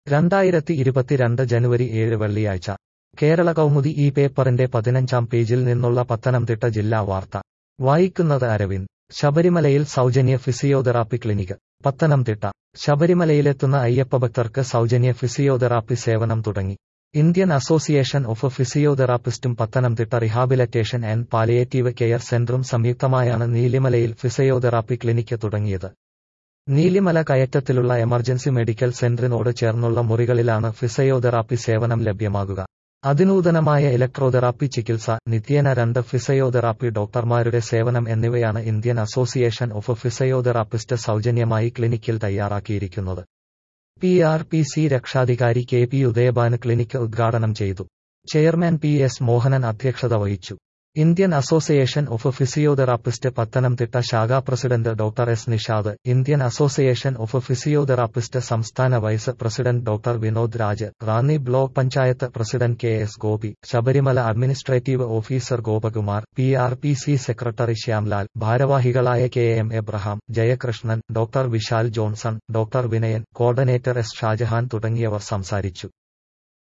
രണ്ടായിരത്തി ഇരുപത്തിരണ്ട് ജനുവരി ഏഴ് വെള്ളിയാഴ്ച കേരള കൗമുദി ഈ പേപ്പറിന്റെ പതിനഞ്ചാം പേജിൽ നിന്നുള്ള പത്തനംതിട്ട ജില്ലാ വാർത്ത വായിക്കുന്നത് അരവിന്ദ് ശബരിമലയിൽ സൗജന്യ ഫിസിയോതെറാപ്പി ക്ലിനിക്ക് പത്തനംതിട്ട ശബരിമലയിലെത്തുന്ന അയ്യപ്പഭക്തർക്ക് സൗജന്യ ഫിസിയോതെറാപ്പി സേവനം തുടങ്ങി ഇന്ത്യൻ അസോസിയേഷൻ ഓഫ് ഫിസിയോതെറാപ്പിസ്റ്റും Pathanamthitta rehabilitation and palliative care സെന്ററും സംയുക്തമായാണ് നീലിമലയിൽ ഫിസിയോതെറാപ്പി ക്ലിനിക്ക് തുടങ്ങിയത് നീലിമല കയറ്റത്തിലുള്ള എമർജൻസി മെഡിക്കൽ സെന്ററിനോട് ചേർന്നുള്ള മുറികളിലാണ് ഫിസിയോതെറാപ്പി സേവനം ലഭ്യമാകുക അതിനൂതനമായ ഇലക്ട്രോതെറാപ്പി ചികിത്സ നിത്യേന രണ്ട് ഫിസിയോതെറാപ്പി ഡോക്ടർമാരുടെ സേവനം എന്നിവയാണ് ഇന്ത്യൻ അസോസിയേഷൻ ഓഫ് ഫിസിയോതെറാപ്പിസ്റ്റ് സൗജന്യമായി ക്ലിനിക്കിൽ തയ്യാറാക്കിയിരിക്കുന്നത് പി ആർ പി സി രക്ഷാധികാരി കെ പി ഉദയഭാന് ക്ലിനിക്ക് ഉദ്ഘാടനം ചെയ്തു ചെയർമാൻ പി എസ് മോഹനൻ അധ്യക്ഷത വഹിച്ചു Indian association of physiotherapist Pathanamthitta ശാഖാ president doctor S Nishad Indian association of physiotherapist സംസ്ഥാന vice president doctor Vinod Raj Ranni block panchayat president K S Gopi Sabarimala administrative officer Gopakumar P R P C secretary Shyamlal ഭാരവാഹികളായ K M Abraham Jayakrishnan doctor Vishal Johnson doctor Vinayan coordinator S Shah Jahan തുടങ്ങിയവർ സംസാരിച്ചു